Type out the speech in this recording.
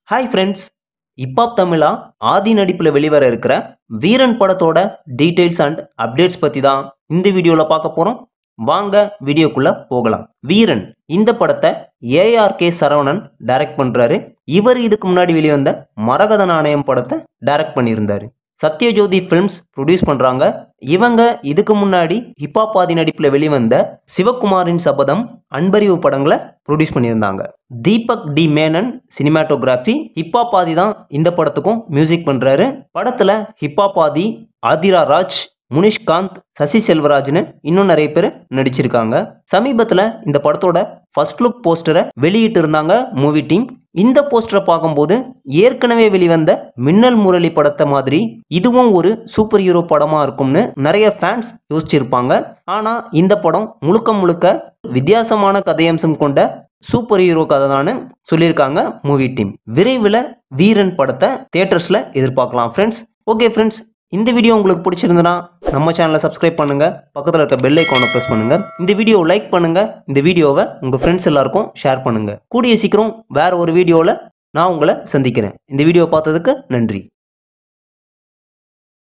hi friends இப்பாப் தமிழா ஆதி நடிப்பில் வெளிவர இருக்கிற வீரன் படத்தோட டீட்டெயில்ஸ் அண்ட் அப்டேட்ஸ் பற்றி தான் இந்த வீடியோவில் பார்க்க போகிறோம் வாங்க வீடியோக்குள்ள போகலாம் வீரன் இந்த படத்தை ஏஆர்கே சரவணன் டைரக்ட் பண்ணுறாரு இவர் இதுக்கு முன்னாடி வெளிவந்த மரகத நாணயம் படத்தை டைரக்ட் பண்ணியிருந்தாரு சத்யஜோதி ஃபிலிம்ஸ் ப்ரொடியூஸ் பண்ணுறாங்க இவங்க இதுக்கு முன்னாடி ஹிப்பாப் ஆதி நடிப்பில் வெளிவந்த சிவகுமாரின் சபதம் அன்பறிவு படங்களை ப்ரொடியூஸ் பண்ணியிருந்தாங்க Deepak D Menon cinematography hip hop Aadhi தான் இந்த படத்துக்கும் மியூசிக் பண்ணுறாரு படத்தில் ஹிப்பாப் ஆதி ஆதிரா ராஜ் முனிஷ்காந்த் சசி செல்வராஜ்னு இன்னும் நிறைய பேர் நடிச்சிருக்காங்க சமீபத்தில் இந்த படத்தோட ஃபர்ஸ்ட் லுக் போஸ்டரை வெளியிட்டு இருந்தாங்க மூவி டீம் இந்த போஸ்டரை பார்க்கும்போது ஏற்கனவே வெளிவந்த மின்னல் முரளி படத்தை மாதிரி இதுவும் ஒரு சூப்பர் ஹீரோ படமா இருக்கும்னு நிறைய ஃபேன்ஸ் யோசிச்சிருப்பாங்க ஆனா இந்த படம் முழுக்க முழுக்க வித்தியாசமான கதையம்சம் கொண்ட சூப்பர் ஹீரோ கதை தான் சொல்லியிருக்காங்க மூவி டீம் விரைவில் வீரன் படத்தை தியேட்டர்ஸில் எதிர்பார்க்கலாம் ஃப்ரெண்ட்ஸ் ஓகே ஃப்ரெண்ட்ஸ் இந்த வீடியோ உங்களுக்கு பிடிச்சிருந்தனா நம்ம சேனலை சப்ஸ்கிரைப் பண்ணுங்க பக்கத்தில் இருக்க பெல் ஐக்கானை ப்ரெஸ் பண்ணுங்க இந்த வீடியோ லைக் பண்ணுங்க இந்த வீடியோவை உங்க ஃப்ரெண்ட்ஸ் எல்லாருக்கும் ஷேர் பண்ணுங்க கூடிய சீக்கிரம் வேற ஒரு வீடியோவில் நான் உங்களை சந்திக்கிறேன் இந்த வீடியோ பார்த்ததுக்கு நன்றி